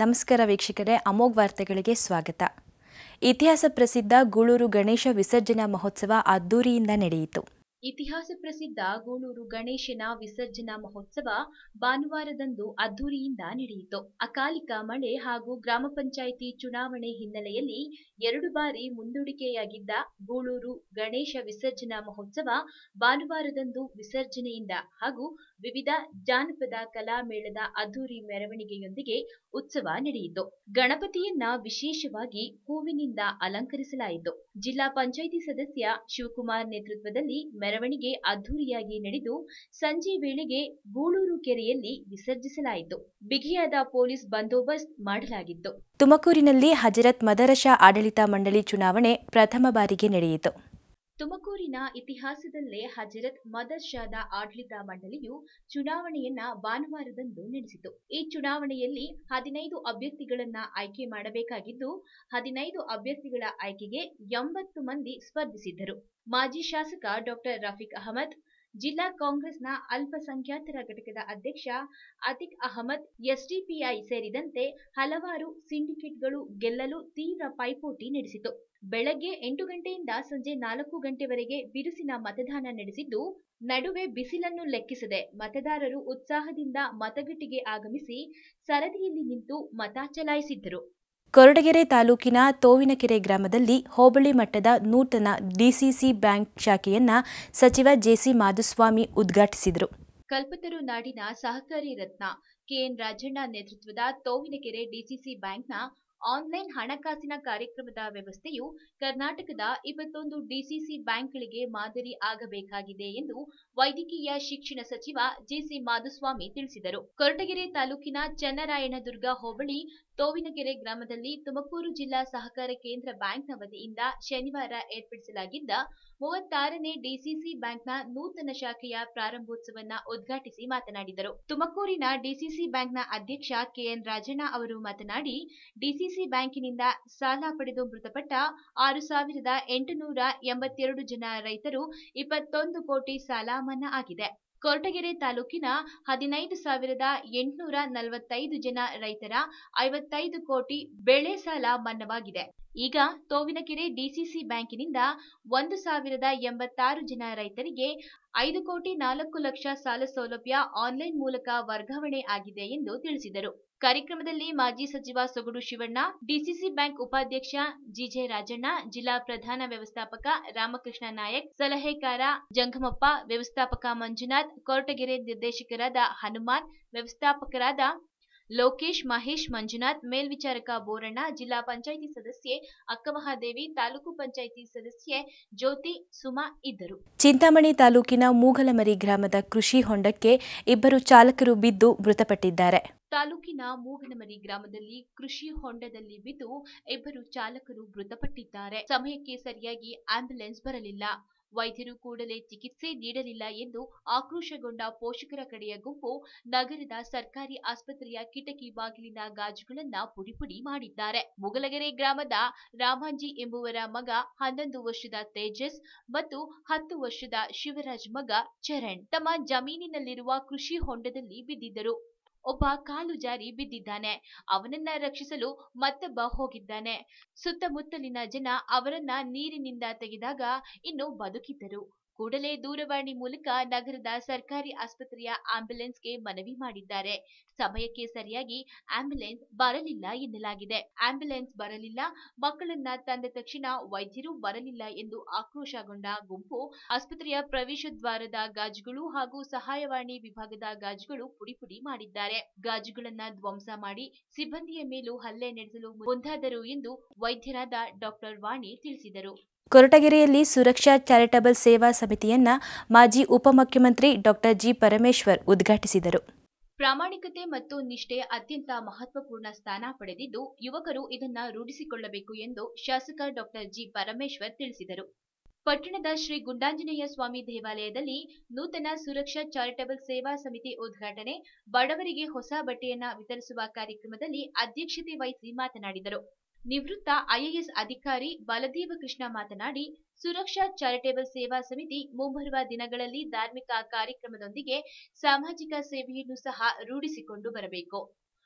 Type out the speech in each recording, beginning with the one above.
ನಮಸ್ಕಾರ ವೀಕ್ಷಕರೇ ಅಮೋಘ್ ವಾರ್ತೆಗಳಿಗೆ ಸ್ವಾಗತ ಇತಿಹಾಸ ಪ್ರಸಿದ್ಧ ಗೂಳೂರು ಗಣೇಶ ವಿಸರ್ಜನಾ ಮಹೋತ್ಸವ ಅದ್ದೂರಿಯಿಂದ ನಡೆಯಿತು ಇತಿಹಾಸ ಪ್ರಸಿದ್ಧ ಗೂಳೂರು ಗಣೇಶನ ವಿಸರ್ಜನಾ ಮಹೋತ್ಸವ ಭಾನುವಾರದಂದು ಅದ್ದೂರಿಯಿಂದ ನಡೆಯಿತು ಅಕಾಲಿಕ ಮಳೆ ಹಾಗೂ ಗ್ರಾಮ ಪಂಚಾಯಿತಿ ಚುನಾವಣೆ ಹಿನ್ನೆಲೆಯಲ್ಲಿ ಎರಡು ಬಾರಿ ಮುಂದೂಡಿಕೆಯಾಗಿದ್ದ ಗೂಳೂರು ಗಣೇಶ ವಿಸರ್ಜನಾ ಮಹೋತ್ಸವ ಭಾನುವಾರದಂದು ವಿಸರ್ಜನೆಯಿಂದ ಹಾಗೂ ವಿವಿಧ ಜಾನಪದ ಕಲಾ ಮೇಳದ ಅದ್ದೂರಿ ಮೆರವಣಿಗೆಯೊಂದಿಗೆ ಉತ್ಸವ ನಡೆಯಿತು ಗಣಪತಿಯನ್ನ ವಿಶೇಷವಾಗಿ ಹೂವಿನಿಂದ ಅಲಂಕರಿಸಲಾಯಿತು ಜಿಲ್ಲಾ ಪಂಚಾಯಿತಿ ಸದಸ್ಯ ಶಿವಕುಮಾರ್ ನೇತೃತ್ವದಲ್ಲಿ ಮೆರವಣಿಗೆ ಅದ್ದೂರಿಯಾಗಿ ನಡೆದು ಸಂಜೆ ವೇಳೆಗೆ ಗೂಳೂರು ಕೆರೆಯಲ್ಲಿ ವಿಸರ್ಜಿಸಲಾಯಿತು ಬಿಗಿಯಾದ ಪೊಲೀಸ್ ಬಂದೋಬಸ್ತ್ ಮಾಡಲಾಗಿತ್ತು ತುಮಕೂರಿನಲ್ಲಿ ಹಜರತ್ ಮದರಶಾ ಆಡಳಿತ ಮಂಡಳಿ ಚುನಾವಣೆ ಪ್ರಥಮ ಬಾರಿಗೆ ನಡೆಯಿತು ತುಮಕೂರಿನ ಇತಿಹಾಸದಲ್ಲೇ ಹಜರತ್ ಮದರ್ ಶಾದ ಆಡಳಿತ ಮಂಡಳಿಯು ಚುನಾವಣೆಯನ್ನ ಭಾನುವಾರದಂದು ನಡೆಸಿತು ಈ ಚುನಾವಣೆಯಲ್ಲಿ ಹದಿನೈದು ಅಭ್ಯರ್ಥಿಗಳನ್ನ ಆಯ್ಕೆ ಮಾಡಬೇಕಾಗಿದ್ದು ಹದಿನೈದು ಅಭ್ಯರ್ಥಿಗಳ ಆಯ್ಕೆಗೆ ಎಂಬತ್ತು ಮಂದಿ ಸ್ಪರ್ಧಿಸಿದ್ದರು ಮಾಜಿ ಶಾಸಕ ಡಾಕ್ಟರ್ ರಫೀಕ್ ಅಹಮದ್ ಜಿಲ್ಲಾ ಕಾಂಗ್ರೆಸ್ನ ಅಲ್ಪಸಂಖ್ಯಾತರ ಘಟಕದ ಅಧ್ಯಕ್ಷ ಅತಿಕ್ ಅಹಮದ್ ಎಸ್ಡಿಪಿಐ ಸೇರಿದಂತೆ ಹಲವಾರು ಸಿಂಡಿಕೇಟ್ಗಳು ಗೆಲ್ಲಲು ತೀವ್ರ ಪೈಪೋಟಿ ನಡೆಸಿತು ಬೆಳಗ್ಗೆ ಎಂಟು ಗಂಟೆಯಿಂದ ಸಂಜೆ ನಾಲ್ಕು ಗಂಟೆವರೆಗೆ ಬಿರುಸಿನ ಮತದಾನ ನಡೆಸಿದ್ದು ನಡುವೆ ಬಿಸಿಲನ್ನು ಲೆಕ್ಕಿಸದೆ ಮತದಾರರು ಉತ್ಸಾಹದಿಂದ ಮತಗಟ್ಟೆಗೆ ಆಗಮಿಸಿ ಸರದಿಯಲ್ಲಿ ನಿಂತು ಮತ ಚಲಾಯಿಸಿದ್ದರು ಕೊರಟಗೆರೆ ತಾಲೂಕಿನ ತೋವಿನಕೆರೆ ಗ್ರಾಮದಲ್ಲಿ ಹೋಬಳಿ ಮಟ್ಟದ ನೂತನ ಡಿಸಿಸಿ ಬ್ಯಾಂಕ್ ಶಾಖೆಯನ್ನ ಸಚಿವ ಜೆಸಿ ಮಾಧುಸ್ವಾಮಿ ಉದ್ಘಾಟಿಸಿದರು ಕಲ್ಪತರು ನಾಡಿನ ಸಹಕಾರಿ ರತ್ನ ಕೆಎನ್ ರಾಜಣ್ಣ ನೇತೃತ್ವದ ತೋವಿನಕೆರೆ ಡಿಸಿಸಿ ಬ್ಯಾಂಕ್ನ ಆನ್ಲೈನ್ ಹಣಕಾಸಿನ ಕಾರ್ಯಕ್ರಮದ ವ್ಯವಸ್ಥೆಯು ಕರ್ನಾಟಕದ ಇಪ್ಪತ್ತೊಂದು ಡಿಸಿಸಿ ಬ್ಯಾಂಕ್ಗಳಿಗೆ ಮಾದರಿ ಆಗಬೇಕಾಗಿದೆ ಎಂದು ವೈದ್ಯಕೀಯ ಶಿಕ್ಷಣ ಸಚಿವ ಜೆಸಿ ಮಾಧುಸ್ವಾಮಿ ತಿಳಿಸಿದರು ಕೊರಟಗೆರೆ ತಾಲೂಕಿನ ಚನ್ನರಾಯಣದುರ್ಗ ಹೋಬಳಿ ತೋವಿನಕೆರೆ ಗ್ರಾಮದಲ್ಲಿ ತುಮಕೂರು ಜಿಲ್ಲಾ ಸಹಕಾರ ಕೇಂದ್ರ ಬ್ಯಾಂಕ್ನ ವತಿಯಿಂದ ಶನಿವಾರ ಏರ್ಪಡಿಸಲಾಗಿದ್ದ ಮೂವತ್ತಾರನೇ ಡಿಸಿಸಿ ಬ್ಯಾಂಕ್ನ ನೂತನ ಶಾಖೆಯ ಪ್ರಾರಂಭೋತ್ಸವನ್ನ ಉದ್ಘಾಟಿಸಿ ಮಾತನಾಡಿದರು ತುಮಕೂರಿನ ಡಿಸಿಸಿ ಬ್ಯಾಂಕ್ನ ಅಧ್ಯಕ್ಷ ಕೆಎನ್ ರಾಜಣ್ಣ ಅವರು ಮಾತನಾಡಿ ಡಿಸಿಸಿ ಬ್ಯಾಂಕಿನಿಂದ ಸಾಲ ಪಡೆದು ಮೃತಪಟ್ಟ ಆರು ಸಾವಿರದ ಎಂಟುನೂರ ಎಂಬತ್ತೆರಡು ಜನ ರೈತರು ಇಪ್ಪತ್ತೊಂದು ಕೋಟಿ ಸಾಲ ಮನ್ನಾ ಆಗಿದೆ ಕೊರಟಗೆರೆ ತಾಲೂಕಿನ ಹದಿನೈದು ಸಾವಿರದ ಎಂಟುನೂರ ನಲವತ್ತೈದು ಜನ ರೈತರ ಐವತ್ತೈದು ಕೋಟಿ ಬೆಳೆ ಸಾಲ ಮನ್ನವಾಗಿದೆ ಈಗ ತೋವಿನಕೆರೆ ಡಿಸಿಸಿ ಬ್ಯಾಂಕಿನಿಂದ ಒಂದು ಸಾವಿರದ ಎಂಬತ್ತಾರು ಜನ ರೈತರಿಗೆ ಐದು ಕೋಟಿ ನಾಲ್ಕು ಲಕ್ಷ ಸಾಲ ಸೌಲಭ್ಯ ಆನ್ಲೈನ್ ಮೂಲಕ ವರ್ಗಾವಣೆ ಆಗಿದೆ ಎಂದು ತಿಳಿಸಿದರು ಕಾರ್ಯಕ್ರಮದಲ್ಲಿ ಮಾಜಿ ಸಚಿವ ಸೊಗಡು ಶಿವಣ್ಣ ಡಿಸಿಸಿ ಬ್ಯಾಂಕ್ ಉಪಾಧ್ಯಕ್ಷ ಜಿಜೆ ರಾಜಣ್ಣ ಜಿಲ್ಲಾ ಪ್ರಧಾನ ವ್ಯವಸ್ಥಾಪಕ ರಾಮಕೃಷ್ಣ ನಾಯಕ್ ಸಲಹೆಕಾರ ಜಂಗಮಪ್ಪ ವ್ಯವಸ್ಥಾಪಕ ಮಂಜುನಾಥ್ ಕೊರಟಗೆರೆ ನಿರ್ದೇಶಕರಾದ ಹನುಮಾನ್ ವ್ಯವಸ್ಥಾಪಕರಾದ ಲೋಕೇಶ್ ಮಹೇಶ್ ಮಂಜುನಾಥ್ ಮೇಲ್ವಿಚಾರಕ ಬೋರಣ್ಣ ಜಿಲ್ಲಾ ಪಂಚಾಯಿತಿ ಸದಸ್ಯೆ ಅಕ್ಕಮಹಾದೇವಿ ತಾಲೂಕು ಪಂಚಾಯಿತಿ ಸದಸ್ಯೆ ಜ್ಯೋತಿ ಸುಮಾ ಇದ್ದರು ಚಿಂತಾಮಣಿ ತಾಲೂಕಿನ ಮೂಗಲಮರಿ ಗ್ರಾಮದ ಕೃಷಿ ಹೊಂಡಕ್ಕೆ ಇಬ್ಬರು ಚಾಲಕರು ಬಿದ್ದು ಮೃತಪಟ್ಟಿದ್ದಾರೆ ತಾಲೂಕಿನ ಮೂಗನಮರಿ ಗ್ರಾಮದಲ್ಲಿ ಕೃಷಿ ಹೊಂಡದಲ್ಲಿ ಬಿದ್ದು ಇಬ್ಬರು ಚಾಲಕರು ಮೃತಪಟ್ಟಿದ್ದಾರೆ ಸಮಯಕ್ಕೆ ಸರಿಯಾಗಿ ಆಂಬ್ಯುಲೆನ್ಸ್ ಬರಲಿಲ್ಲ ವೈದ್ಯರು ಕೂಡಲೇ ಚಿಕಿತ್ಸೆ ನೀಡಲಿಲ್ಲ ಎಂದು ಆಕ್ರೋಶಗೊಂಡ ಪೋಷಕರ ಕಡೆಯ ಗುಂಪು ನಗರದ ಸರ್ಕಾರಿ ಆಸ್ಪತ್ರೆಯ ಕಿಟಕಿ ಬಾಗಿಲಿನ ಗಾಜುಗಳನ್ನ ಪುಡಿ ಪುಡಿ ಮಾಡಿದ್ದಾರೆ ಮುಗಲಗೆರೆ ಗ್ರಾಮದ ರಾಮಾಂಜಿ ಎಂಬುವರ ಮಗ ಹನ್ನೊಂದು ವರ್ಷದ ತೇಜಸ್ ಮತ್ತು ಹತ್ತು ವರ್ಷದ ಶಿವರಾಜ್ ಮಗ ಚರಣ್ ತಮ್ಮ ಜಮೀನಿನಲ್ಲಿರುವ ಕೃಷಿ ಹೊಂಡದಲ್ಲಿ ಬಿದ್ದಿದ್ದರು ಒಬ್ಬ ಕಾಲು ಜಾರಿ ಬಿದ್ದಿದ್ದಾನೆ ಅವನನ್ನ ರಕ್ಷಿಸಲು ಮತ್ತೊಬ್ಬ ಹೋಗಿದ್ದಾನೆ ಸುತ್ತಮುತ್ತಲಿನ ಜನ ಅವರನ್ನ ನೀರಿನಿಂದ ತೆಗೆದಾಗ ಇನ್ನು ಬದುಕಿದ್ದರು ಕೂಡಲೇ ದೂರವಾಣಿ ಮೂಲಕ ನಗರದ ಸರ್ಕಾರಿ ಆಸ್ಪತ್ರೆಯ ಆಂಬ್ಯುಲೆನ್ಸ್ಗೆ ಮನವಿ ಮಾಡಿದ್ದಾರೆ ಸಮಯಕ್ಕೆ ಸರಿಯಾಗಿ ಆಂಬ್ಯುಲೆನ್ಸ್ ಬರಲಿಲ್ಲ ಎನ್ನಲಾಗಿದೆ ಆಂಬ್ಯುಲೆನ್ಸ್ ಬರಲಿಲ್ಲ ಮಕ್ಕಳನ್ನ ತಂದ ತಕ್ಷಣ ವೈದ್ಯರು ಬರಲಿಲ್ಲ ಎಂದು ಆಕ್ರೋಶಗೊಂಡ ಗುಂಪು ಆಸ್ಪತ್ರೆಯ ಪ್ರವೇಶ ದ್ವಾರದ ಗಾಜುಗಳು ಹಾಗೂ ಸಹಾಯವಾಣಿ ವಿಭಾಗದ ಗಾಜುಗಳು ಪುಡಿ ಪುಡಿ ಮಾಡಿದ್ದಾರೆ ಗಾಜುಗಳನ್ನ ಧ್ವಂಸ ಮಾಡಿ ಸಿಬ್ಬಂದಿಯ ಮೇಲೂ ಹಲ್ಲೆ ನಡೆಸಲು ಮುಂದಾದರು ಎಂದು ವೈದ್ಯರಾದ ಡಾಕ್ಟರ್ ವಾಣಿ ತಿಳಿಸಿದರು ಕೊರಟಗೆರೆಯಲ್ಲಿ ಸುರಕ್ಷಾ ಚಾರಿಟಬಲ್ ಸೇವಾ ಸಮಿತಿಯನ್ನ ಮಾಜಿ ಉಪಮುಖ್ಯಮಂತ್ರಿ ಡಾಕ್ಟರ್ ಜಿ ಪರಮೇಶ್ವರ್ ಉದ್ಘಾಟಿಸಿದರು ಪ್ರಾಮಾಣಿಕತೆ ಮತ್ತು ನಿಷ್ಠೆ ಅತ್ಯಂತ ಮಹತ್ವಪೂರ್ಣ ಸ್ಥಾನ ಪಡೆದಿದ್ದು ಯುವಕರು ಇದನ್ನ ರೂಢಿಸಿಕೊಳ್ಳಬೇಕು ಎಂದು ಶಾಸಕ ಡಾಕ್ಟರ್ ಜಿ ಪರಮೇಶ್ವರ್ ತಿಳಿಸಿದರು ಪಟ್ಟಣದ ಶ್ರೀ ಗುಂಡಾಂಜನೇಯ ಸ್ವಾಮಿ ದೇವಾಲಯದಲ್ಲಿ ನೂತನ ಸುರಕ್ಷಾ ಚಾರಿಟಬಲ್ ಸೇವಾ ಸಮಿತಿ ಉದ್ಘಾಟನೆ ಬಡವರಿಗೆ ಹೊಸ ಬಟ್ಟೆಯನ್ನ ವಿತರಿಸುವ ಕಾರ್ಯಕ್ರಮದಲ್ಲಿ ಅಧ್ಯಕ್ಷತೆ ವಹಿಸಿ ಮಾತನಾಡಿದರು ನಿವೃತ್ತ ಐಎಎಸ್ ಅಧಿಕಾರಿ ಬಲದೇವ ಕೃಷ್ಣ ಮಾತನಾಡಿ ಸುರಕ್ಷಾ ಚಾರಿಟೇಬಲ್ ಸೇವಾ ಸಮಿತಿ ಮುಂಬರುವ ದಿನಗಳಲ್ಲಿ ಧಾರ್ಮಿಕ ಕಾರ್ಯಕ್ರಮದೊಂದಿಗೆ ಸಾಮಾಜಿಕ ಸೇವೆಯನ್ನು ಸಹ ರೂಢಿಸಿಕೊಂಡು ಬರಬೇಕು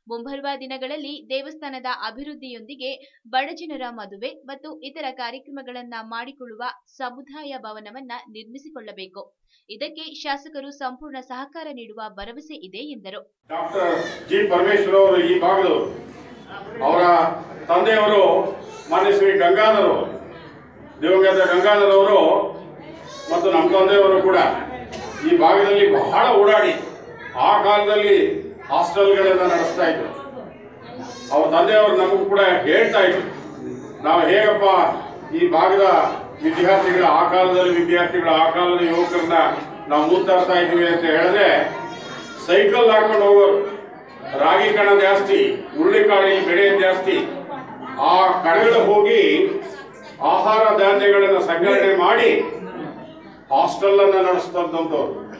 ಮುಂಬರುವ ದಿನಗಳಲ್ಲಿ ದೇವಸ್ಥಾನದ ಅಭಿವೃದ್ಧಿಯೊಂದಿಗೆ ಬಡಜನರ ಮದುವೆ ಮತ್ತು ಇತರ ಕಾರ್ಯಕ್ರಮಗಳನ್ನ ಮಾಡಿಕೊಳ್ಳುವ ಸಮುದಾಯ ಭವನವನ್ನ ನಿರ್ಮಿಸಿಕೊಳ್ಳಬೇಕು ಇದಕ್ಕೆ ಶಾಸಕರು ಸಂಪೂರ್ಣ ಸಹಕಾರ ನೀಡುವ ಭರವಸೆ ಇದೆ ಎಂದರು ಡಾಕ್ಟರ್ ಜಿ ಪರಮೇಶ್ವರ್ ಅವರು ಈ ಭಾಗದವರು ಅವರ ತಂದೆಯವರು ಮಾನ್ಯ ಶ್ರೀ ಗಂಗಾಧರ್ ಅವರು ದಿವಂಗತ ಗಂಗಾಧರ್ ಅವರು ಮತ್ತು ನಮ್ಮ ತಂದೆಯವರು ಕೂಡ ಈ ಭಾಗದಲ್ಲಿ ಬಹಳ ಓಡಾಡಿ ಆ ಕಾಲದಲ್ಲಿ ಹಾಸ್ಟೆಲ್ಗಳನ್ನು ನಡೆಸ್ತಾ ಇದ್ರು ಅವ್ರ ತಂದೆಯವರು ನಮಗೂ ಕೂಡ ಹೇಳ್ತಾ ಇದ್ರು ನಾವು ಹೇಗಪ್ಪ ಈ ಭಾಗದ ವಿದ್ಯಾರ್ಥಿಗಳ ಆ ಕಾಲದಲ್ಲಿ ವಿದ್ಯಾರ್ಥಿಗಳ ಆ ಕಾಲದ ಯುವಕರನ್ನ ನಾವು ಮುತ್ತಾಡ್ತಾ ಇದ್ದೀವಿ ಅಂತ ಹೇಳಿದ್ರೆ ಸೈಕಲ್ ಹಾಕೊಂಡು ಹೋಗೋರು ರಾಗಿ ಕಣ ಜಾಸ್ತಿ ಹುರುಳಿಕಾಳಿನ ಬೆಳೆ ಜಾಸ್ತಿ ಆ ಕಡೆಗಳು ಹೋಗಿ ಆಹಾರ ಧಾನ್ಯಗಳನ್ನು ಸಂಗ್ರಹಣೆ ಮಾಡಿ ಹಾಸ್ಟೆಲ್ ಅನ್ನ ನಡೆಸ್ತಂಥವ್ರು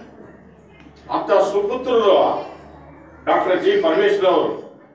ಅಂತ ಸುಪುತ್ರರು ಡಾಕ್ಟರ್ ಜಿ ಪರಮೇಶ್ವರ್ ಅವರು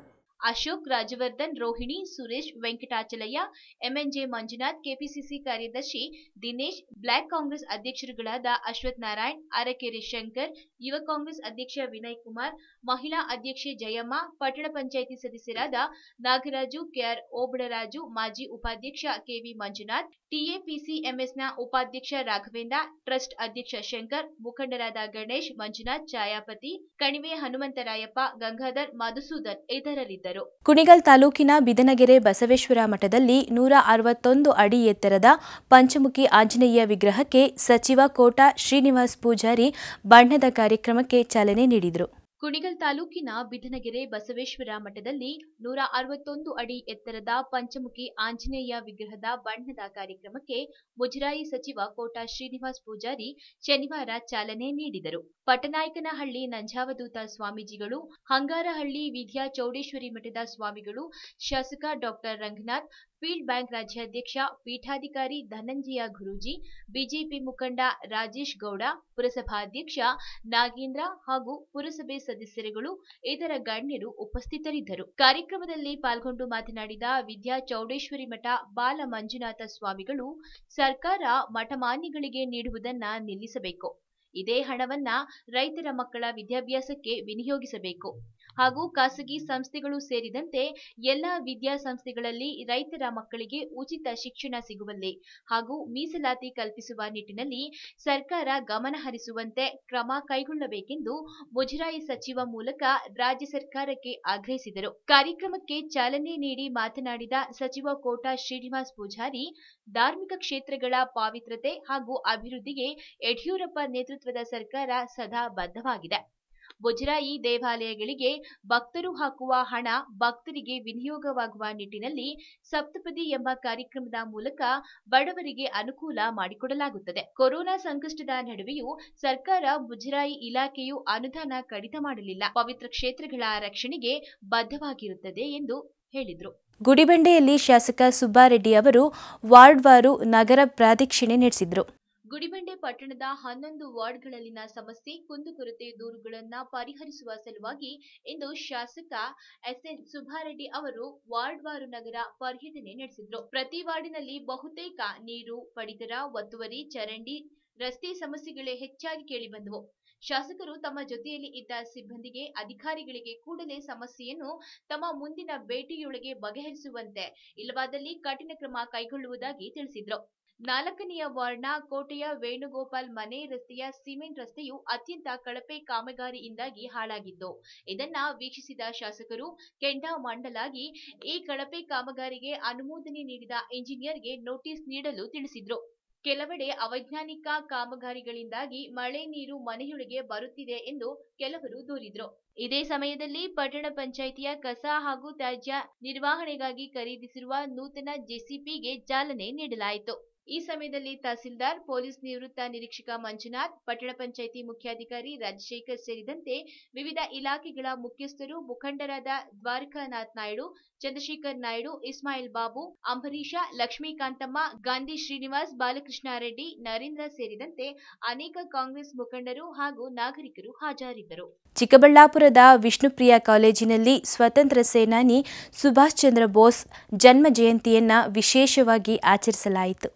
ಅಶೋಕ್ ರಾಜವರ್ಧನ್ ರೋಹಿಣಿ ಸುರೇಶ್ ವೆಂಕಟಾಚಲಯ್ಯ ಎಂಎನ್ಜೆ ಮಂಜುನಾಥ್ ಕೆಪಿಸಿಸಿ ಕಾರ್ಯದರ್ಶಿ ದಿನೇಶ್ ಬ್ಲಾಕ್ ಕಾಂಗ್ರೆಸ್ ಅಧ್ಯಕ್ಷರುಗಳಾದ ಅಶ್ವಥ್ ನಾರಾಯಣ್ ಅರಕೆರೆ ಶಂಕರ್ ಯುವ ಕಾಂಗ್ರೆಸ್ ಅಧ್ಯಕ್ಷ ವಿನಯ್ ಕುಮಾರ್ ಮಹಿಳಾ ಅಧ್ಯಕ್ಷೆ ಜಯಮ್ಮ ಪಟ್ಟಣ ಪಂಚಾಯಿತಿ ಸದಸ್ಯರಾದ ನಾಗರಾಜು ಕೆಆರ್ ಓಬಳರಾಜು ಮಾಜಿ ಉಪಾಧ್ಯಕ್ಷ ಕೆವಿ ಮಂಜುನಾಥ್ ಟಿಎಪಿಸಿಎಂಎಸ್ನ ಉಪಾಧ್ಯಕ್ಷ ರಾಘವೇಂದ್ರ ಟ್ರಸ್ಟ್ ಅಧ್ಯಕ್ಷ ಶಂಕರ್ ಮುಖಂಡರಾದ ಗಣೇಶ್ ಮಂಜುನಾಥ್ ಛಾಯಾಪತಿ ಕಣಿವೆ ಹನುಮಂತರಾಯಪ್ಪ ಗಂಗಾಧರ್ ಮಧುಸೂದನ್ ಇತರರಿದ್ದರು ಕುಣಿಗಲ್ ತಾಲೂಕಿನ ಬಿದನಗೆರೆ ಬಸವೇಶ್ವರ ಮಠದಲ್ಲಿ ನೂರ ಅರವತ್ತೊಂದು ಅಡಿ ಎತ್ತರದ ಪಂಚಮುಖಿ ಆಂಜನೇಯ ವಿಗ್ರಹಕ್ಕೆ ಸಚಿವ ಕೋಟ ಶ್ರೀನಿವಾಸ್ ಪೂಜಾರಿ ಬಣ್ಣದ ಕಾರ್ಯಕ್ರಮಕ್ಕೆ ಚಾಲನೆ ನೀಡಿದರು ಕುಣಿಗಲ್ ತಾಲೂಕಿನ ಬಿದನಗೆರೆ ಬಸವೇಶ್ವರ ಮಠದಲ್ಲಿ ನೂರ ಅರವತ್ತೊಂದು ಅಡಿ ಎತ್ತರದ ಪಂಚಮುಖಿ ಆಂಜನೇಯ ವಿಗ್ರಹದ ಬಣ್ಣದ ಕಾರ್ಯಕ್ರಮಕ್ಕೆ ಮುಜರಾಯಿ ಸಚಿವ ಕೋಟ ಶ್ರೀನಿವಾಸ್ ಪೂಜಾರಿ ಶನಿವಾರ ಚಾಲನೆ ನೀಡಿದರು ಪಟ್ಟನಾಯಕನಹಳ್ಳಿ ನಂಜಾವಧೂತ ಸ್ವಾಮೀಜಿಗಳು ಹಂಗಾರಹಳ್ಳಿ ವಿದ್ಯಾ ಚೌಡೇಶ್ವರಿ ಮಠದ ಸ್ವಾಮಿಗಳು ಶಾಸಕ ಡಾಕ್ಟರ್ ರಂಗನಾಥ್ ಫೀಲ್ಡ್ ಬ್ಯಾಂಕ್ ರಾಜ್ಯಾಧ್ಯಕ್ಷ ಪೀಠಾಧಿಕಾರಿ ಧನಂಜಯ ಗುರೂಜಿ ಬಿಜೆಪಿ ಮುಖಂಡ ರಾಜೇಶ್ ಗೌಡ ಪುರಸಭಾಧ್ಯಕ್ಷ ನಾಗೇಂದ್ರ ಹಾಗೂ ಪುರಸಭೆ ಸದಸ್ಯರುಗಳು ಇತರ ಗಣ್ಯರು ಉಪಸ್ಥಿತರಿದ್ದರು ಕಾರ್ಯಕ್ರಮದಲ್ಲಿ ಪಾಲ್ಗೊಂಡು ಮಾತನಾಡಿದ ವಿದ್ಯಾ ಚೌಡೇಶ್ವರಿ ಮಠ ಬಾಲ ಮಂಜುನಾಥ ಸ್ವಾಮಿಗಳು ಸರ್ಕಾರ ಮಠಮಾನ್ಯಗಳಿಗೆ ನೀಡುವುದನ್ನ ನಿಲ್ಲಿಸಬೇಕು ಇದೇ ಹಣವನ್ನ ರೈತರ ಮಕ್ಕಳ ವಿದ್ಯಾಭ್ಯಾಸಕ್ಕೆ ವಿನಿಯೋಗಿಸಬೇಕು ಹಾಗೂ ಖಾಸಗಿ ಸಂಸ್ಥೆಗಳು ಸೇರಿದಂತೆ ಎಲ್ಲ ವಿದ್ಯಾಸಂಸ್ಥೆಗಳಲ್ಲಿ ರೈತರ ಮಕ್ಕಳಿಗೆ ಉಚಿತ ಶಿಕ್ಷಣ ಸಿಗುವಲ್ಲಿ ಹಾಗೂ ಮೀಸಲಾತಿ ಕಲ್ಪಿಸುವ ನಿಟ್ಟಿನಲ್ಲಿ ಸರ್ಕಾರ ಗಮನ ಹರಿಸುವಂತೆ ಕ್ರಮ ಕೈಗೊಳ್ಳಬೇಕೆಂದು ಮುಜರಾಯಿ ಸಚಿವ ಮೂಲಕ ರಾಜ್ಯ ಸರ್ಕಾರಕ್ಕೆ ಆಗ್ರಹಿಸಿದರು ಕಾರ್ಯಕ್ರಮಕ್ಕೆ ಚಾಲನೆ ನೀಡಿ ಮಾತನಾಡಿದ ಸಚಿವ ಕೋಟ ಶ್ರೀನಿವಾಸ್ ಪೂಜಾರಿ ಧಾರ್ಮಿಕ ಕ್ಷೇತ್ರಗಳ ಪಾವಿತ್ರತೆ ಹಾಗೂ ಅಭಿವೃದ್ಧಿಗೆ ಯಡಿಯೂರಪ್ಪ ನೇತೃತ್ವದ ಸರ್ಕಾರ ಸದಾ ಬದ್ಧವಾಗಿದೆ ಬುಜರಾಯಿ ದೇವಾಲಯಗಳಿಗೆ ಭಕ್ತರು ಹಾಕುವ ಹಣ ಭಕ್ತರಿಗೆ ವಿನಿಯೋಗವಾಗುವ ನಿಟ್ಟಿನಲ್ಲಿ ಸಪ್ತಪದಿ ಎಂಬ ಕಾರ್ಯಕ್ರಮದ ಮೂಲಕ ಬಡವರಿಗೆ ಅನುಕೂಲ ಮಾಡಿಕೊಡಲಾಗುತ್ತದೆ ಕೊರೋನಾ ಸಂಕಷ್ಟದ ನಡುವೆಯೂ ಸರ್ಕಾರ ಮುಜರಾಯಿ ಇಲಾಖೆಯು ಅನುದಾನ ಕಡಿತ ಮಾಡಲಿಲ್ಲ ಪವಿತ್ರ ಕ್ಷೇತ್ರಗಳ ರಕ್ಷಣೆಗೆ ಬದ್ಧವಾಗಿರುತ್ತದೆ ಎಂದು ಹೇಳಿದರು ಗುಡಿಬಂಡೆಯಲ್ಲಿ ಶಾಸಕ ಸುಬ್ಬಾರೆಡ್ಡಿ ಅವರು ವಾರ್ಡ್ವಾರು ನಗರ ಪ್ರದಕ್ಷಿಣೆ ನಡೆಸಿದರು ಗುಡಿಬಂಡೆ ಪಟ್ಟಣದ ಹನ್ನೊಂದು ವಾರ್ಡ್ಗಳಲ್ಲಿನ ಸಮಸ್ಯೆ ಕುಂದುಕೊರತೆ ದೂರುಗಳನ್ನ ಪರಿಹರಿಸುವ ಸಲುವಾಗಿ ಇಂದು ಶಾಸಕ ಎಸ್ಎನ್ ಸುಬ್ಬಾರೆಡ್ಡಿ ಅವರು ವಾರ್ಡ್ವಾರು ನಗರ ಪರ್ಯಟನೆ ನಡೆಸಿದ್ರು ಪ್ರತಿ ವಾರ್ಡಿನಲ್ಲಿ ಬಹುತೇಕ ನೀರು ಪಡಿತರ ಒತ್ತುವರಿ ಚರಂಡಿ ರಸ್ತೆ ಸಮಸ್ಯೆಗಳೇ ಹೆಚ್ಚಾಗಿ ಕೇಳಿಬಂದವು ಶಾಸಕರು ತಮ್ಮ ಜೊತೆಯಲ್ಲಿ ಇದ್ದ ಸಿಬ್ಬಂದಿಗೆ ಅಧಿಕಾರಿಗಳಿಗೆ ಕೂಡಲೇ ಸಮಸ್ಯೆಯನ್ನು ತಮ್ಮ ಮುಂದಿನ ಭೇಟಿಯೊಳಗೆ ಬಗೆಹರಿಸುವಂತೆ ಇಲ್ಲವಾದಲ್ಲಿ ಕಠಿಣ ಕ್ರಮ ಕೈಗೊಳ್ಳುವುದಾಗಿ ತಿಳಿಸಿದ್ರು ನಾಲ್ಕನೆಯ ವಾರ್ಡ್ನ ಕೋಟೆಯ ವೇಣುಗೋಪಾಲ್ ಮನೆ ರಸ್ತೆಯ ಸಿಮೆಂಟ್ ರಸ್ತೆಯು ಅತ್ಯಂತ ಕಳಪೆ ಕಾಮಗಾರಿಯಿಂದಾಗಿ ಹಾಳಾಗಿದ್ದು ಇದನ್ನ ವೀಕ್ಷಿಸಿದ ಶಾಸಕರು ಕೆಂಡ ಮಂಡಲಾಗಿ ಈ ಕಳಪೆ ಕಾಮಗಾರಿಗೆ ಅನುಮೋದನೆ ನೀಡಿದ ಇಂಜಿನಿಯರ್ಗೆ ನೋಟಿಸ್ ನೀಡಲು ತಿಳಿಸಿದ್ರು ಕೆಲವೆಡೆ ಅವೈಜ್ಞಾನಿಕ ಕಾಮಗಾರಿಗಳಿಂದಾಗಿ ಮಳೆ ನೀರು ಮನೆಯೊಳಗೆ ಬರುತ್ತಿದೆ ಎಂದು ಕೆಲವರು ದೂರಿದ್ರು ಇದೇ ಸಮಯದಲ್ಲಿ ಪಟ್ಟಣ ಪಂಚಾಯಿತಿಯ ಕಸ ಹಾಗೂ ತ್ಯಾಜ್ಯ ನಿರ್ವಹಣೆಗಾಗಿ ಖರೀದಿಸಿರುವ ನೂತನ ಜೆಸಿಪಿಗೆ ಚಾಲನೆ ನೀಡಲಾಯಿತು ಈ ಸಮಯದಲ್ಲಿ ತಹಸೀಲ್ದಾರ್ ಪೊಲೀಸ್ ನಿವೃತ್ತ ನಿರೀಕ್ಷಕ ಮಂಜುನಾಥ್ ಪಟ್ಟಣ ಪಂಚಾಯಿತಿ ಮುಖ್ಯಾಧಿಕಾರಿ ರಾಜಶೇಖರ್ ಸೇರಿದಂತೆ ವಿವಿಧ ಇಲಾಖೆಗಳ ಮುಖ್ಯಸ್ಥರು ಮುಖಂಡರಾದ ದ್ವಾರಕಾನಾಥ್ ನಾಯ್ಡು ಚಂದ್ರಶೇಖರ್ ನಾಯ್ಡು ಇಸ್ಮಾಯಿಲ್ ಬಾಬು ಅಂಬರೀಷ ಲಕ್ಷ್ಮೀಕಾಂತಮ್ಮ ಗಾಂಧಿ ಶ್ರೀನಿವಾಸ್ ಬಾಲಕೃಷ್ಣ ರೆಡ್ಡಿ ನರೇಂದ್ರ ಸೇರಿದಂತೆ ಅನೇಕ ಕಾಂಗ್ರೆಸ್ ಮುಖಂಡರು ಹಾಗೂ ನಾಗರಿಕರು ಹಾಜರಿದ್ದರು ಚಿಕ್ಕಬಳ್ಳಾಪುರದ ವಿಷ್ಣುಪ್ರಿಯ ಕಾಲೇಜಿನಲ್ಲಿ ಸ್ವತಂತ್ರ ಸೇನಾನಿ ಸುಭಾಷ್ ಚಂದ್ರ ಬೋಸ್ ಜನ್ಮ ಜಯಂತಿಯನ್ನ ವಿಶೇಷವಾಗಿ ಆಚರಿಸಲಾಯಿತು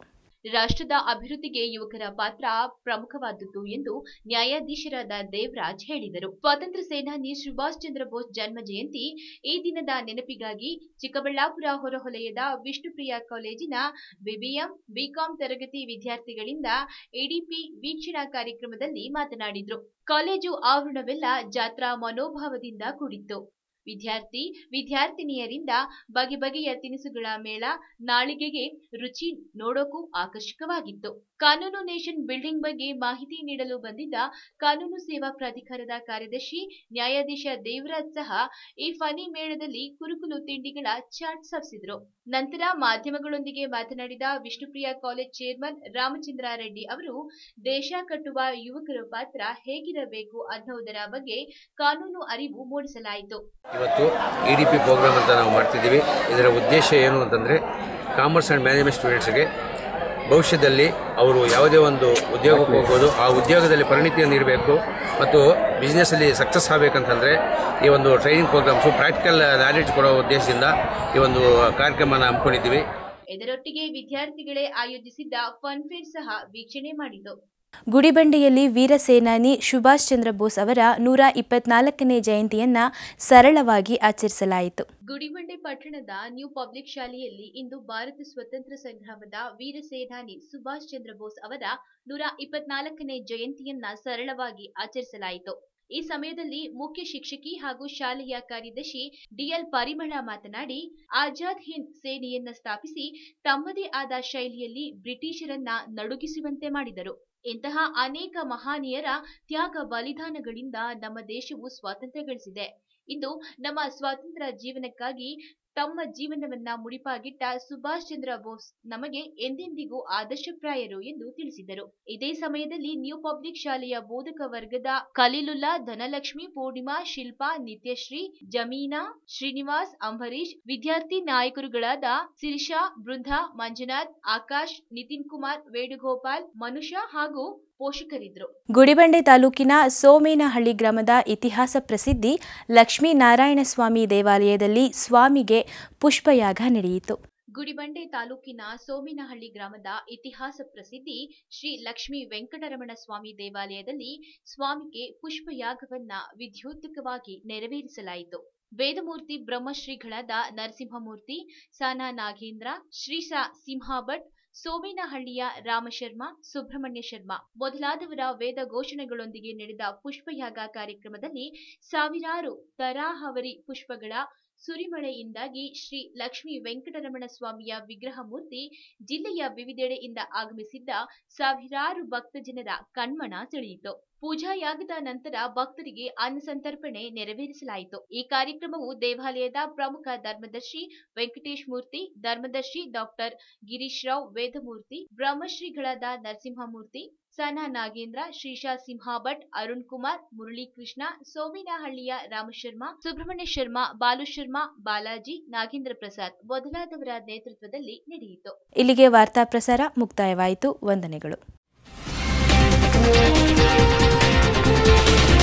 ರಾಷ್ಟ್ರದ ಅಭಿವೃದ್ಧಿಗೆ ಯುವಕರ ಪಾತ್ರ ಪ್ರಮುಖವಾದದ್ದು ಎಂದು ನ್ಯಾಯಾಧೀಶರಾದ ದೇವರಾಜ್ ಹೇಳಿದರು ಸ್ವಾತಂತ್ರ್ಯ ಸೇನಾನಿ ಸುಭಾಷ್ ಚಂದ್ರ ಬೋಸ್ ಜನ್ಮ ಜಯಂತಿ ಈ ದಿನದ ನೆನಪಿಗಾಗಿ ಚಿಕ್ಕಬಳ್ಳಾಪುರ ಹೊರವಲಯದ ವಿಷ್ಣುಪ್ರಿಯ ಕಾಲೇಜಿನ ಬಿಬಿಎಂ ಬಿಕಾಂ ತರಗತಿ ವಿದ್ಯಾರ್ಥಿಗಳಿಂದ ಎಡಿಪಿ ವೀಕ್ಷಣಾ ಕಾರ್ಯಕ್ರಮದಲ್ಲಿ ಮಾತನಾಡಿದ್ರು ಕಾಲೇಜು ಆವರಣವೆಲ್ಲ ಜಾತ್ರಾ ಮನೋಭಾವದಿಂದ ಕೂಡಿತ್ತು ವಿದ್ಯಾರ್ಥಿ ವಿದ್ಯಾರ್ಥಿನಿಯರಿಂದ ಬಗೆ ಬಗೆಯ ತಿನಿಸುಗಳ ಮೇಳ ನಾಳಿಗೆಗೆ ರುಚಿ ನೋಡೋಕು ಆಕರ್ಷಕವಾಗಿತ್ತು ಕಾನೂನು ನೇಷನ್ ಬಿಲ್ಡಿಂಗ್ ಬಗ್ಗೆ ಮಾಹಿತಿ ನೀಡಲು ಬಂದಿದ್ದ ಕಾನೂನು ಸೇವಾ ಪ್ರಾಧಿಕಾರದ ಕಾರ್ಯದರ್ಶಿ ನ್ಯಾಯಾಧೀಶ ದೇವರಾಜ್ ಸಹ ಈ ಫನಿ ಮೇಳದಲ್ಲಿ ಕುರುಕುಲು ತಿಂಡಿಗಳ ಚಾಟ್ ಸವಿಸಿದ್ರು ನಂತರ ಮಾಧ್ಯಮಗಳೊಂದಿಗೆ ಮಾತನಾಡಿದ ವಿಷ್ಣುಪ್ರಿಯ ಕಾಲೇಜ್ ಚೇರ್ಮನ್ ರಾಮಚಂದ್ರ ರೆಡ್ಡಿ ಅವರು ದೇಶ ಕಟ್ಟುವ ಯುವಕರ ಪಾತ್ರ ಹೇಗಿರಬೇಕು ಅನ್ನೋದರ ಬಗ್ಗೆ ಕಾನೂನು ಅರಿವು ಮೂಡಿಸಲಾಯಿತು ಇವತ್ತು ಇ ಡಿ ಪಿ ಪ್ರೋಗ್ರಾಮ್ ಅಂತ ನಾವು ಮಾಡ್ತಿದ್ದೀವಿ ಇದರ ಉದ್ದೇಶ ಏನು ಅಂತಂದರೆ ಕಾಮರ್ಸ್ ಆ್ಯಂಡ್ ಮ್ಯಾನೇಜ್ಮೆಂಟ್ ಸ್ಟೂಡೆಂಟ್ಸ್ಗೆ ಭವಿಷ್ಯದಲ್ಲಿ ಅವರು ಯಾವುದೇ ಒಂದು ಉದ್ಯೋಗಕ್ಕೆ ಹೋಗ್ಬೋದು ಆ ಉದ್ಯೋಗದಲ್ಲಿ ಪರಿಣಿತಿಯನ್ನು ನೀಡಬೇಕು ಮತ್ತು ಬಿಸ್ನೆಸ್ಸಲ್ಲಿ ಸಕ್ಸಸ್ ಆಗಬೇಕಂತಂದರೆ ಈ ಒಂದು ಟ್ರೈನಿಂಗ್ ಪ್ರೋಗ್ರಾಮ್ಸು ಪ್ರಾಕ್ಟಿಕಲ್ ನಾಲೆಡ್ಜ್ ಕೊಡೋ ಉದ್ದೇಶದಿಂದ ಈ ಒಂದು ಕಾರ್ಯಕ್ರಮನ ಹಮ್ಮಿಕೊಂಡಿದ್ದೀವಿ ಇದರೊಟ್ಟಿಗೆ ವಿದ್ಯಾರ್ಥಿಗಳೇ ಆಯೋಜಿಸಿದ್ದ ಫನ್ ಫೇರ್ ಸಹ ವೀಕ್ಷಣೆ ಮಾಡಿತು ಗುಡಿಬಂಡೆಯಲ್ಲಿ ವೀರ ಸೇನಾನಿ ಸುಭಾಷ್ ಚಂದ್ರ ಬೋಸ್ ಅವರ ನೂರ ಇಪ್ಪತ್ನಾಲ್ಕನೇ ಜಯಂತಿಯನ್ನ ಸರಳವಾಗಿ ಆಚರಿಸಲಾಯಿತು ಗುಡಿಬಂಡೆ ಪಟ್ಟಣದ ನ್ಯೂ ಪಬ್ಲಿಕ್ ಶಾಲೆಯಲ್ಲಿ ಇಂದು ಭಾರತ ಸ್ವತಂತ್ರ ಸಂಗ್ರಾಮದ ವೀರ ಸೇನಾನಿ ಸುಭಾಷ್ ಚಂದ್ರ ಬೋಸ್ ಅವರ ನೂರ ಇಪ್ಪತ್ನಾಲ್ಕನೇ ಜಯಂತಿಯನ್ನ ಸರಳವಾಗಿ ಆಚರಿಸಲಾಯಿತು ಈ ಸಮಯದಲ್ಲಿ ಮುಖ್ಯ ಶಿಕ್ಷಕಿ ಹಾಗೂ ಶಾಲೆಯ ಕಾರ್ಯದರ್ಶಿ ಡಿಎಲ್ ಪರಿಮಳ ಮಾತನಾಡಿ ಆಜಾದ್ ಹಿಂದ್ ಸೇನೆಯನ್ನ ಸ್ಥಾಪಿಸಿ ತಮ್ಮದೇ ಆದ ಶೈಲಿಯಲ್ಲಿ ಬ್ರಿಟಿಷರನ್ನ ನಡುಗಿಸುವಂತೆ ಮಾಡಿದರು ಇಂತಹ ಅನೇಕ ಮಹಾನೀಯರ ತ್ಯಾಗ ಬಲಿದಾನಗಳಿಂದ ನಮ್ಮ ದೇಶವು ಸ್ವಾತಂತ್ರ್ಯ ಗಳಿಸಿದೆ ಇಂದು ನಮ್ಮ ಸ್ವಾತಂತ್ರ್ಯ ಜೀವನಕ್ಕಾಗಿ ತಮ್ಮ ಜೀವನವನ್ನ ಮುಡಿಪಾಗಿಟ್ಟ ಸುಭಾಷ್ ಚಂದ್ರ ಬೋಸ್ ನಮಗೆ ಎಂದೆಂದಿಗೂ ಆದರ್ಶಪ್ರಾಯರು ಎಂದು ತಿಳಿಸಿದರು ಇದೇ ಸಮಯದಲ್ಲಿ ನ್ಯೂ ಪಬ್ಲಿಕ್ ಶಾಲೆಯ ಬೋಧಕ ವರ್ಗದ ಖಲೀಲುಲ್ಲಾ ಧನಲಕ್ಷ್ಮಿ ಪೂರ್ಣಿಮಾ ಶಿಲ್ಪಾ ನಿತ್ಯಶ್ರೀ ಜಮೀನಾ ಶ್ರೀನಿವಾಸ್ ಅಂಬರೀಶ್ ವಿದ್ಯಾರ್ಥಿ ನಾಯಕರುಗಳಾದ ಸಿರಿಷಾ ಬೃಂದಾ ಮಂಜುನಾಥ್ ಆಕಾಶ್ ನಿತಿನ್ ಕುಮಾರ್ ವೇಣುಗೋಪಾಲ್ ಮನುಷ ಹಾಗೂ ಪೋಷಕರಿದ್ದರು ಗುಡಿಬಂಡೆ ತಾಲೂಕಿನ ಸೋಮೇನಹಳ್ಳಿ ಗ್ರಾಮದ ಇತಿಹಾಸ ಪ್ರಸಿದ್ಧಿ ಲಕ್ಷ್ಮೀನಾರಾಯಣ ಸ್ವಾಮಿ ದೇವಾಲಯದಲ್ಲಿ ಸ್ವಾಮಿಗೆ ಪುಷ್ಪಯಾಗ ನಡೆಯಿತು ಗುಡಿಬಂಡೆ ತಾಲೂಕಿನ ಸೋಮಿನಹಳ್ಳಿ ಗ್ರಾಮದ ಇತಿಹಾಸ ಪ್ರಸಿದ್ಧಿ ಶ್ರೀ ಲಕ್ಷ್ಮೀ ವೆಂಕಟರಮಣ ಸ್ವಾಮಿ ದೇವಾಲಯದಲ್ಲಿ ಸ್ವಾಮಿಗೆ ಪುಷ್ಪಯಾಗವನ್ನ ವಿದ್ಯುಕ್ತವಾಗಿ ನೆರವೇರಿಸಲಾಯಿತು ವೇದಮೂರ್ತಿ ಬ್ರಹ್ಮಶ್ರೀಗಳಾದ ನರಸಿಂಹಮೂರ್ತಿ ಸಾನಾ ನಾಗೇಂದ್ರ ಶ್ರೀ ಸಾ ಸಿಂಹಾಭಟ್ ಸೋಮೇನಹಳ್ಳಿಯ ರಾಮಶರ್ಮ ಸುಬ್ರಹ್ಮಣ್ಯ ಶರ್ಮಾ ಮೊದಲಾದವರ ವೇದ ಘೋಷಣೆಗಳೊಂದಿಗೆ ನಡೆದ ಪುಷ್ಪಯಾಗ ಕಾರ್ಯಕ್ರಮದಲ್ಲಿ ಸಾವಿರಾರು ತರಾಹವರಿ ಪುಷ್ಪಗಳ ಸುರಿಮಳೆಯಿಂದಾಗಿ ಶ್ರೀ ಲಕ್ಷ್ಮೀ ವೆಂಕಟರಮಣ ಸ್ವಾಮಿಯ ವಿಗ್ರಹ ಮೂರ್ತಿ ಜಿಲ್ಲೆಯ ವಿವಿಧೆಡೆಯಿಂದ ಆಗಮಿಸಿದ್ದ ಸಾವಿರಾರು ಭಕ್ತ ಜನರ ಕಣ್ಮನ ಸೆಳೆಯಿತು ಪೂಜಾ ಯಾಗದ ನಂತರ ಭಕ್ತರಿಗೆ ಅನ್ನ ಸಂತರ್ಪಣೆ ನೆರವೇರಿಸಲಾಯಿತು ಈ ಕಾರ್ಯಕ್ರಮವು ದೇವಾಲಯದ ಪ್ರಮುಖ ಧರ್ಮದರ್ಶಿ ವೆಂಕಟೇಶ್ ಮೂರ್ತಿ ಧರ್ಮದರ್ಶಿ ಡಾಕ್ಟರ್ ಗಿರೀಶ್ ರಾವ್ ವೇದಮೂರ್ತಿ ಬ್ರಹ್ಮಶ್ರೀಗಳಾದ ನರಸಿಂಹಮೂರ್ತಿ ಸನಾ ನಾಗೇಂದ್ರ ಶ್ರೀಶಾ ಸಿಂಹಾಭಟ್ ಅರುಣ್ ಕುಮಾರ್ ಮುರಳೀಕೃಷ್ಣ ಸೋಮಿನಹಳ್ಳಿಯ ರಾಮಶರ್ಮಾ ಸುಬ್ರಹ್ಮಣ್ಯ ಶರ್ಮಾ ಬಾಲು ಶರ್ಮಾ ಬಾಲಾಜಿ ನಾಗೇಂದ್ರ ಪ್ರಸಾದ್ ಮೊದಲಾದವರ ನೇತೃತ್ವದಲ್ಲಿ ನಡೆಯಿತು ಇಲ್ಲಿಗೆ ವಾರ್ತಾ ಪ್ರಸಾರ ಮುಕ್ತಾಯವಾಯಿತು ವಂದನೆಗಳು